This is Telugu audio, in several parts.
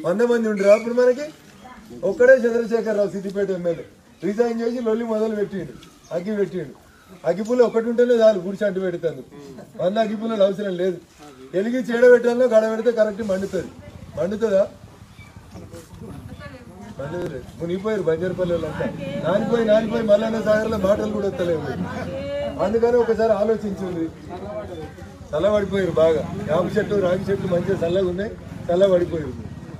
వంద మంది ఉండరు అప్పుడు మనకి ఒక్కడే చంద్రశేఖర్ రావు సిద్దిపేట ఎమ్మెల్యే రిజైన్ చేసి లొల్లి మొదలు పెట్టిండు అగ్గి పెట్టిండు అగ్గిపుల్ల ఒకటి ఉంటేనే చాలు గుడిచి అంటు పెడతాను వంద అగ్గిపుల్లలు అవసరం లేదు ఎలిగి చీడ పెట్టాలో గడ పెడితే కరెక్ట్ మండుతుంది మండుతుందా మండుతుంది మునిగిపోయారు బంజారపల్లి వాళ్ళంతా నానిపోయి నానిపోయి మల్లన్న సాగర్లో మాటలు కూడా వస్తలేవు అందుకని ఒకసారి ఆలోచించింది చల్లబడిపోయారు బాగా యాప చెట్లు రాగి చెట్లు మంచిగా చల్లగా ఉన్నాయి చల్లబడిపోయారు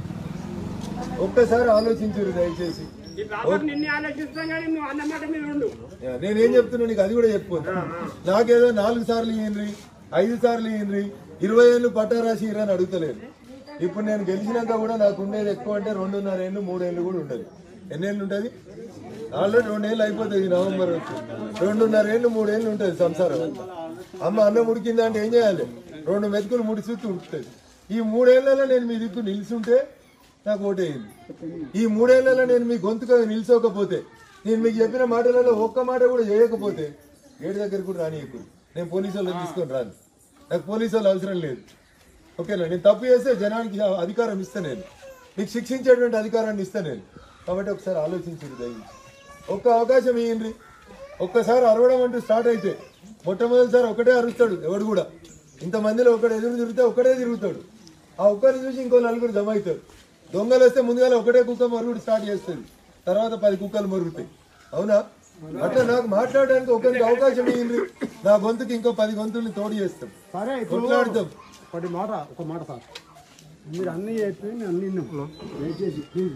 ఒక్కసారి ఆలోచించారు దయచేసి ఈ బాబాకు నిన్నే ఆలోచిస్తాం కానీ నువ్వు అన్నమాట మీద ఉండు యా, నేనేం చెప్తున్నా నీకు అది కూడా చెప్పుకోను నాకేదో నాలుగు సార్లు ఇయ్యండ్రి ఐదు సార్లు ఇయ్యండ్రి ఇరవై ఏళ్ళు పట్టా రాసి ఇరా అని అడుగుతలేదు ఇప్పుడు నేను గెలిచినాక కూడా నాకు ఉండేది ఎక్కువ అంటే రెండున్నర ఏళ్ళు మూడేళ్ళు కూడా ఉండదు ఎన్నేళ్ళు ఉంటుంది ఆల్రెడీ రెండేళ్ళు అయిపోతుంది ఈ నవంబర్ వచ్చి రెండున్నర ఏళ్ళు మూడేళ్ళు ఉంటుంది సంసారం అంతా అమ్మ అన్నం ఉడికిందా అంటే ఏం చేయాలి రెండు మెతుకులు ముడి చుట్టూ ఉడుకుతుంది ఈ మూడేళ్లలో నేను మీ దిక్కు నిల్చుంటే నాకు ఓటేయండి ఈ మూడేళ్లలో నేను మీ గొంతుగా నిల్చోకపోతే నేను మీకు చెప్పిన మాటలలో ఒక్క మాట కూడా చేయకపోతే ఏడు దగ్గర కూడా రానియకూడదు నేను పోలీసు వాళ్ళని తీసుకొని రాను నాకు పోలీసు వాళ్ళు అవసరం లేదు ఓకేనా నేను తప్పు చేస్తే జనానికి ఆ అధికారం ఇస్తా నేను మీకు శిక్షించేటువంటి అధికారాన్ని ఇస్తా నేను కాబట్టి ఒకసారి ఆలోచించండి దయచేసి ఒక్క అవకాశం ఇవ్వండి ఒక్కసారి అరవడం అంటూ స్టార్ట్ అయితే మొట్టమొదటిసారి ఒకటే అరుస్తాడు ఎవడు కూడా ఇంతమందిలో ఒకడు ఎదురు తిరిగితే ఒకటే తిరుగుతాడు ఆ ఒక్కరిని చూసి ఇంకో నలుగురు జమ అవుతారు దొంగలు వస్తే ముందుగా ఒకటే కుక్క మరుగుడు స్టార్ట్ చేస్తుంది తర్వాత పది కుక్కలు మరుగుతాయి అవునా అట్లా నాకు మాట్లాడడానికి ఒకరికి అవకాశం ఇవ్వండి నా గొంతుకి ఇంకో పది గొంతుల్ని తోడు చేస్తాం సరే ఇప్పుడు కొట్లాడతాం ఒకటి మాట ఒక మాట సార్ మీరు అన్ని చెప్పి నేను అన్ని విన్నాం దయచేసి ప్లీజ్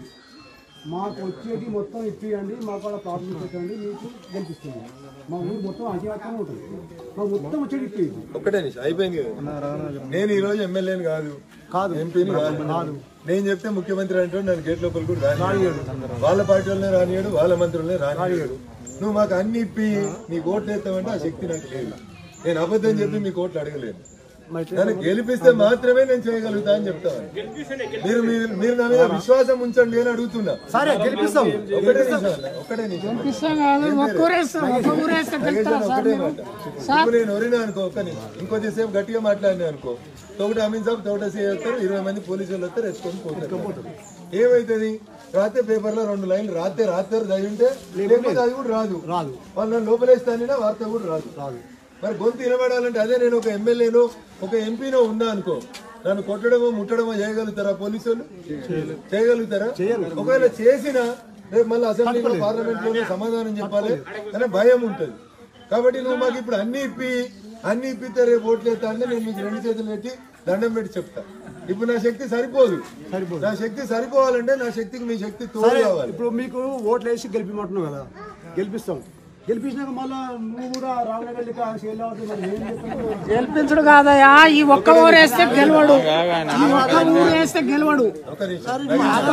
మాకు వచ్చేది మొత్తం ఇప్పియండి మాకు కూడా ప్రాబ్లమ్స్ పెట్టండి మీకు గెలిపిస్తుంది మా ఊరు మొత్తం అధికారంగా ఉంటుంది మాకు మొత్తం వచ్చేది ఇప్పియండి ఒక్కటే నిమిషం అయిపోయింది కదా నేను ఈ రోజు ఎమ్మెల్యేని కాదు కాదు. ఎంపీని కాదు నేను చెప్తే ముఖ్యమంత్రి అంటే నన్ను గేట్ లోపల కూడా రానియాడు వాళ్ళ పార్టీ వాళ్ళనే రానియాడు వాళ్ళ మంత్రులనే రానియాడు నువ్వు మాకు అన్ని ఇప్పి నీ ఓట్లు వేస్తామంటే ఆ శక్తి నాకు లేదు నేను అబద్ధం చెప్పి మీకు ఓట్లు అడగలేను నన్ను గెలిపిస్తే మాత్రమే నేను చేయగలుగుతా అని చెప్తాను మీరు మీరు మీరు నా మీద విశ్వాసం ఉంచండి అని అడుగుతున్నా సరే గెలిపిస్తాం ఒకటే నిమిషం అన్న, ఒకటే నిమిషం ఇస్తాం కాదు ఒక్క ఊరేస్తాం ఒక్క ఊరేస్తే గెలుస్తారా సార్ ఒకటే మీరు మాట ఇప్పుడు నేను ఒరినా అనుకో ఒక్క నిమిషం ఇంకొద్దిసేపు గట్టిగా మాట్లాడినా అనుకో తోట అమీన్ సాబ్ తోట సీ వస్తారు ఇరవై మంది పోలీసు వాళ్ళు వస్తారు ఎత్తుకొని పోతారు ఏమైతుంది రాతే పేపర్ లో రెండు లైన్లు రాతే రాస్తారు చదివి ఉంటే లేకపోతే అది కూడా రాదు రాదు. వాళ్ళు నన్ను లోపలేస్తానినా వార్త కూడా రాదు రాదు మరి గొంతు వినబడాలంటే అదే నేను ఒక ఎమ్మెల్యేనో ఒక ఎంపీనో ఉన్నా అనుకో నన్ను కొట్టడమో ముట్టడమో చేయగలుగుతారా పోలీసు వాళ్ళు చేయగలుగుతారా ఒకవేళ చేసినా రేపు మళ్ళీ అసెంబ్లీలో పార్లమెంట్ లో సమాధానం చెప్పాలి అనే భయం ఉంటది కాబట్టి నువ్వు మాకు ఇప్పుడు అన్ని ఇప్పి అన్ని ఇప్పితే రేపు ఓట్లు వేస్తా అంటే నేను మీకు రెండు చేతులు పెట్టి దండం పెట్టి చెప్తా ఇప్పుడు నా శక్తి సరిపోదు నా శక్తి సరిపోవాలంటే నా శక్తికి మీ శక్తి తోడు సరే కావాలి ఇప్పుడు మీకు ఓట్లు వేసి గెలిపిమంటున్నావు కదా గెలిపిస్తాం గెలిపించినాక మళ్ళా నువ్వు కూడా రామనగర్ లెక్క సేల్ అవుతుంది మరి ఏం చెప్తావు గెలిపించడు కాదయా ఈ ఒక్క ఊరేస్తే గెలవడు ఈ ఒక్క ఊరేస్తే గెలవడు ఒక నిమిషం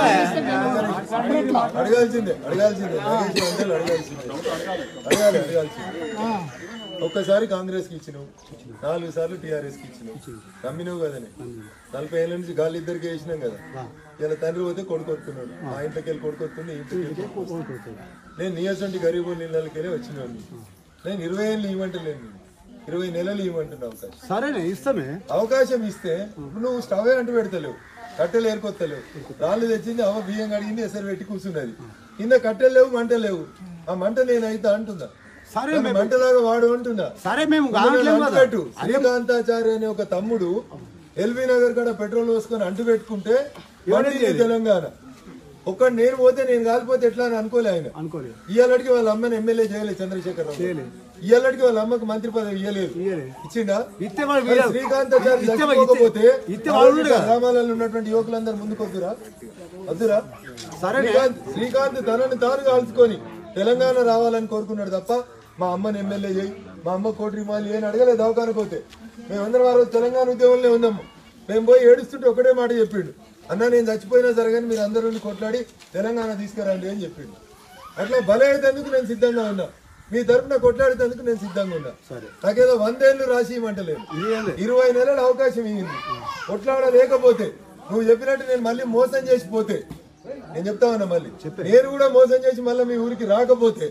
అడగాల్సిందే అడగాల్సిందే నాగేశ్వర అంటే అడగాల్సిందే అడగాలి అడగాల్సిందే ఒక్కసారి కాంగ్రెస్ కి ఇచ్చినావు నాలుగు సార్లు టీఆర్ఎస్ కి ఇచ్చినావు నమ్మినావు కదనే నలభై ఏళ్ళ నుంచి గాలి ఇద్దరికి వేసినాం కదా ఇలా తండ్రి పోతే కొడుకు వస్తున్నాడు మా ఇంట్లోకి వెళ్ళి కొడుకు వస్తుంది ఈ ఇంటికి వెళ్ళి కొడుకు వస్తుంది. నేను నీయసంటి గరీబు నీళ్ళకి వెళ్ళి వచ్చినాను నేను ఇరవై ఏళ్ళు ఇవ్వమంటలేను ఇరవై నెలలు ఇవ్వమంటున్నా అవకాశం సరేనే ఇస్తామే అవకాశం ఇస్తే ఇప్పుడు నువ్వు స్టవ్ అంటూ పెడతలేవు కట్టెలు ఏరుకొత్తలేవు రాళ్ళు తెచ్చింది అవ బియ్యం కడిగింది ఎసరు పెట్టి కూర్చున్నది కింద కట్టెలు లేవు మంట లేవు ఆ మంట నేనైతే అంటున్నా సరే నన్ను మంటలాగా వాడు అంటున్నా సరే మేము నన్ను కావట్లేము కదా అంటుపెట్టు శ్రీకాంతాచార్య అనే ఒక తమ్ముడు ఎల్బీ నగర్ కాడ పెట్రోల్ పోసుకొని అంటు పెట్టుకుంటే మండింది తెలంగాణ ఒక్కడు నేను పోతే నేను కాకపోతే ఎట్లా అని అనుకోలే ఆయన అనుకోలేదు ఇయ్యాలడికి వాళ్ళ అమ్మని ఎమ్మెల్యే చేయలేదు చంద్రశేఖర్ రావు ఇయ్యాలడికి వాళ్ళ అమ్మకి మంత్రి పదవి ఇయ్యలేదు ఇయ్యలేదు. ఇచ్చిండా ఇస్తే వాళ్ళు మరి వీళ్ళు- శ్రీకాంతాచారి ఇస్తే వాళ్ళు- చచ్చిపోకపోతే ఇస్తే వాళ్ళు ఆలోచిత గ్రామాలలో ఉన్నటువంటి యువకులందరూ ముందుకు వద్దురా వద్దురా సరే శ్రీకాంత్ శ్రీకాంత్ తనని తాను కాల్చుకొని తెలంగాణ రావాలని కోరుకున్నాడు తప్ప మా అమ్మని ఎమ్మెల్యే చేయి మా అమ్మ కోటి రిమాలి అని అడగలేదు దవాఖానకు పోతే మేమందరం ఆ రోజు తెలంగాణ ఉద్యమంలో ఉన్నాము మేము పోయి ఏడుస్తుంటే ఒకటే మాట చెప్పిండు అన్న నేను చచ్చిపోయినా సరే కానీ మీరు అందరూ ఉండి కొట్లాడి తెలంగాణ తీసుకురండి అని చెప్పిండు అట్లా బల అయ్యేందుకు నేను సిద్ధంగా ఉన్నా మీ తరపున కొట్లాడేందుకు నేను సిద్ధంగా ఉన్నా నాకేదో వందేళ్ళు రాసి ఇవ్వమంటలేదు ఇరవై నెలల అవకాశం ఇవ్వండి కొట్లాడలేకపోతే నువ్వు చెప్పినట్టు నేను మళ్ళీ మోసం చేసి పోతే నేను చెప్తా ఉన్నా మళ్ళీ నేను కూడా మోసం చేసి మళ్ళీ మీ ఊరికి రాకపోతే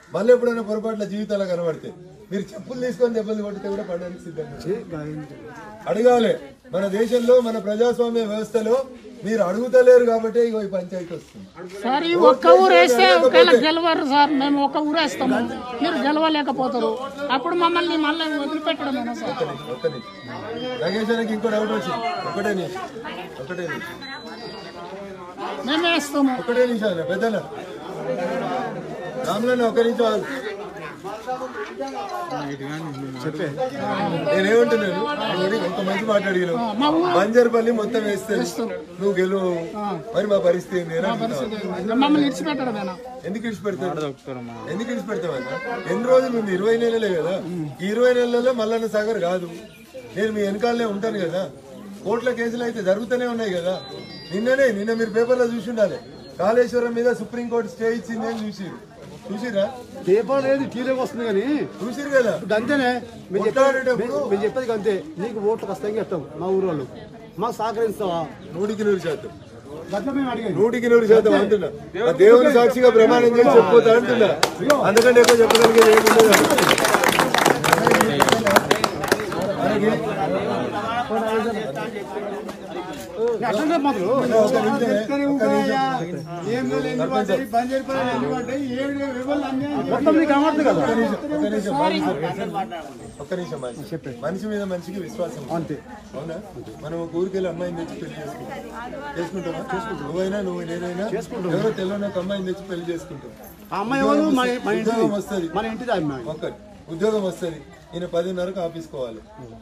మళ్ళీ ఎప్పుడైనా పొరపాట్ల జీవితాలు కనబడితే మీరు చెప్పులు తీసుకొని దెబ్బలు కొడితే కూడా పడడానికి సిద్ధంగా ఉన్నారు. అడగాలి మన దేశంలో మన ప్రజాస్వామ్య వ్యవస్థలో మీరు అడుగుతలేరు కాబట్టి ఇగో ఈ పంచాయతీ వస్తుంది సార్ ఈ ఒక్క ఊరు వేస్తే ఒకవేళ గెలవరు సార్ మేము ఒక ఊరు వేస్తాము మీరు గెలవలేకపోతారు అప్పుడు మమ్మల్ని మళ్ళీ వదిలిపెట్టడమేనా సార్ ఒక్క నిమిషం నగేష్ అన్నకి ఇంకో డౌట్ వచ్చింది ఒకటే నిమిషం ఒకటే నిమిషం మేము వేస్తాము ఒకటే నిమిషం అన్న పెద్దన్న రాములన్న ఒక నిమిషం ఆగు. చెప్పే నేనేమంటున్నాను నువ్వు ఒక మంచి మాట అడిగినావు మా ఊరు బంజర్పల్లి మొత్తం వేస్తే నువ్వు గెలువు మరి మా పరిస్థితి ఏంది అని అంటున్నావు. మమ్మల్ని ఇడిచిపెట్టడమేనా ఎందుకు ఇడిచిపెడతావు ఎందుకు ఇడిచిపెడతావన్నా ఎన్ని రోజులు ఉంది ఇరవై నెలలే కదా ఈ ఇరవై నెలల్లో మల్లన్న సాగర్ కాదు నేను మీ వెనకాలనే ఉంటాను కదా కోర్టుల కేసులు అయితే జరుగుతూనే ఉన్నాయి కదా నిన్ననే నిన్న మీరు పేపర్లో చూసి ఉండాలి కాళేశ్వరం మీద సుప్రీంకోర్టు స్టే ఇచ్చింది అని చూసి చూసిరా పేపర్ లేదు టీవీలోకి వస్తుంది కానీ చూసిరు కదా అంతేనే మేము చెప్పేది కొట్లాడేటప్పుడు మేము చెప్పేది అంతే నీకు ఓట్లు ఖచ్చితంగా ఇస్తాం మా ఊరు వాళ్ళు మాకు సహకరిస్తావా నూటికి నూరు శాతం గట్ల మేము అడిగేది నూటికి నూరు శాతం అంటున్నా ఆ దేవుని సాక్షిగా ప్రమాణం చేసి చెప్పిపోతా అంటున్నా అందుకంటే ఎక్కువ చెప్పగలిగేది ఏమి ఉండదు అలాగే అట్లనే మొదలు ఒక నిమిషమే, ఒక నిమిషం. మొత్తం నీకు కనబడుతుంది కదా ఒక్క నిమిషం, ఒక్క నిమిషం, ఒక్క నిమిషం మనిషి. మనిషి మీద మనిషికి విశ్వాసం ఉంది. అంతే అవునా మనం ఒక ఊరికి వెళ్ళి అమ్మాయిని తెచ్చి పెళ్లి చేసుకుంటాం చేసుకుంటావా నువ్వైనా నువ్వు నేనైనా ఎవరో తెల్లని ఒక అమ్మాయిని తెచ్చి పెళ్లి చేసుకుంటాం ఆ అమ్మాయి వాళ్ళు మన మన ఇంటిది ఉద్యోగం వస్తుంది మన ఇంటిది అమ్మాయి ఒక్కటి ఉద్యోగం వస్తుంది ఈయన పదిన్నరకు ఆఫీస్కి పోవాలి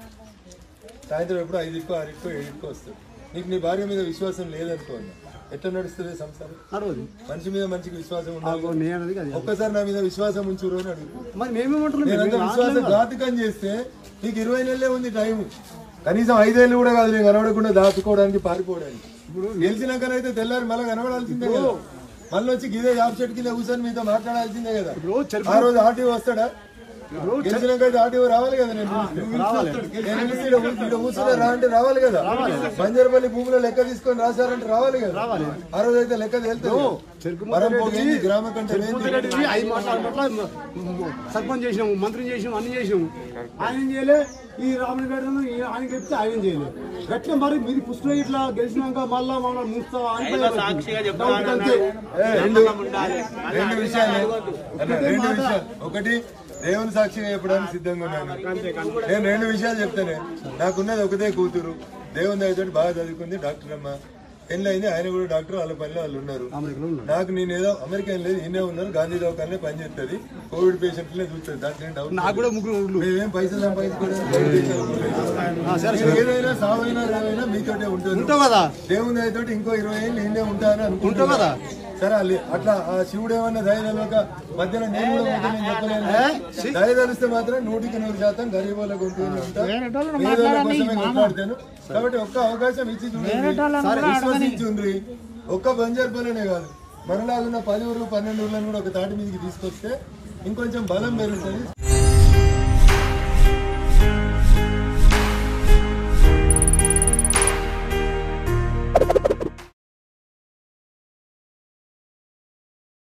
సాయంత్రం ఎప్పుడు ఐదుకో ఆరింటికో ఏడింటికో వస్తుంది నీకు నీ భార్య మీద విశ్వాసం లేదనుకోండి ఎట్లా నడుస్తుంది సంసారం నడవదు మనిషి మీద మనిషికి విశ్వాసం ఉండాలి నాకు నేను అనేది అది ఒక్కసారి నా మీద విశ్వాసం ఉంచురు అని అడుగు మరి మేమేమంటున్నాం నేనంతా విశ్వాసం ఘాతుకం చేస్తే నీకు ఇరవై నెలలే ఉంది టైం కనీసం ఐదేళ్ళు కూడా కాదు నేను కనబడకుండా దాచుకోవడానికి పారిపోవడానికి ఇప్పుడు గెలిచినాకనైతే తెల్లారి మళ్ళీ కనబడాల్సిందే కదా మళ్ళీ వచ్చి గిదే యాప్ చెట్టు కింద కూర్చొని మీతో మాట్లాడాల్సిందే కదా ఇప్పుడు చెరుకు ఆ రోజు ఆర్టీఓ వస్తాడా గెలిచినాకైతే ఆర్టీఓ రావాలి కదా నేను పిలిస్తే. నేను పిలిస్తే ఈడ కూర్చో- ఈడ కూర్చునే రా అంటే రావాలి కదా బంజరపల్లి భూమిలో లెక్క తీసుకొని రాశారంటే రావాలి కదా ఆ రోజు అయితే లెక్క తేలుతుంది చెరుకు వరం పోగేంది గ్రామ కంటే ముద్రగడ్డిని ఐదు మాటలు మాటలు సర్పంచ్ చేసినాము మంత్రిని చేసినాము అన్ని చేసినాము ఆయన ఏం చేయలే ఈ రాముని పెట్టను ఆయన చెప్తే ఆయన చేయలే గట్ల మరి మీరు పుష్ప ఇట్లా గెలిచినాక మళ్ళా మమ్మల్ని ముస్తావా అంటే డౌట్ అంతే. రెండు రెండు విషయాలు అన్న, రెండు విషయాలు ఒకటి దేవుని సాక్షిగా చెప్పడానికి సిద్ధంగా ఉన్నాను నేను రెండు విషయాలు చెప్తానే నాకున్నది ఒకటే కూతురు దేవుని దగ్గర బాగా చదువుకుంది డాక్టర్ అమ్మ పెళ్ళైంది ఆయన కూడా డాక్టర్ వాళ్ళ పనిలో వాళ్ళు ఉన్నారు అమెరికాలో ఉన్నాడు. నాకు నేను ఏదో అమెరికా ఏం లేదు ఈయనే ఉన్నారు గాంధీ దవాఖానే పని చేస్తుంది కోవిడ్ పేషెంట్లే చూస్తుంది దాంట్లో ఏం డౌట్ నాకు కూడా ముగ్గురు ఊళ్ళు. మేమేం పైసలు సంపాదించుకోవడానికి ఆ, సరే సరే ఏదైనా సావైనా రేవైనా మీతోటే ఉంటుంది ఉంటావు కదా దేవుని దయతోటి ఇంకో ఇరవై ఏళ్ళు నేనే ఉంటాను ఉంటావు అనుకుంటున్నా కదా సరే అల్లి అట్లా ఆ శివుడు ఏమన్నా దయ తెలవక మధ్యన నేను కూడా మధ్యన చెప్పలేను దయ తెలిస్తే మాత్రం నూటికి నూరు శాతం గరీబులకు ఉంటుంది ఉంటా పేదోళ్ళ కోసమే కొట్లాడతాను కాబట్టి ఒక్క అవకాశం ఇచ్చి చూడండి సరే విశ్వసించి ఉండ్రి ఒక్క బంజార్పల్లినే కాదు మనలాగున్న పది ఊర్లు పన్నెండు ఊర్లను కూడా ఒక తాటి మీదకి తీసుకొస్తే ఇంకొంచెం బలం పెరుగుతుంది